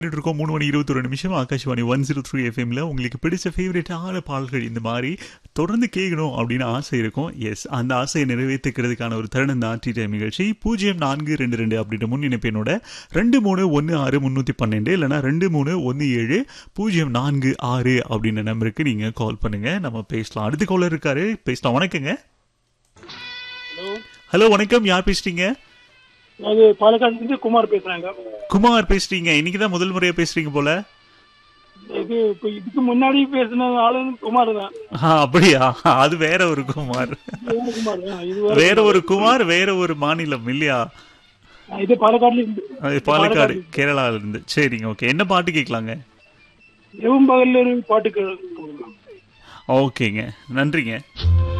இருக்கோம் மூணு மணி இருபத்தொரு நிமிஷம் ஆகாஷ்வாணி ஒன் ஜீரோ த்ரீ எஃப்எம்ல உங்களுக்கு பிடிச்ச ஃபேவரட்டான பாடல்கள் இந்த மாதிரி தொடர்ந்து கேட்கணும் அப்படின்னு ஆசை இருக்கும் எஸ் அந்த ஆசையை நிறைவேற்றிக்கிறதுக்கான ஒரு தருணம் தான் டி டைம் நிகழ்ச்சி பூஜ்ஜியம் நான்கு ரெண்டு ரெண்டு அப்படின்ற முன்னிணைப்பினோட ரெண்டு மூணு ஒன்று ஆறு முந்நூற்றி பன்னெண்டு இல்லைனா ரெண்டு மூணு ஒன்று ஏழு பூஜ்ஜியம் நான்கு ஆறு அப்படின்ற நம்பருக்கு நீங்கள் கால் பண்ணுங்க நம்ம பேசலாம் அடுத்த காலர் இருக்காரு பேசலாம் வணக்கங்க ஹலோ ஹலோ வணக்கம் யார் பேசுறீங்க அது பாலக்காடுலேருந்து குமார் பேசுறாங்க குமார் பேசுறீங்க இன்னைக்கு தான் முதல் முறையா பேசுறீங்க போல இது இப்போ இதுக்கு முன்னாடி பேசின ஆளு குமார் தான் ஆ, அப்படியா அது வேற ஒரு குமார் வேற குமார் தான் இது வேற வேற ஒரு குமார் வேற ஒரு மாநிலம் இல்லையா இது பாலக்காடுல இருந்து அது பாலக்காடு கேரளால இருந்து சரிங்க ஓகே என்ன பாட்டு கேட்கலாங்க எவும் பகல்ல ஒரு பாட்டு கேட்கலாம் ஓகேங்க நன்றிங்க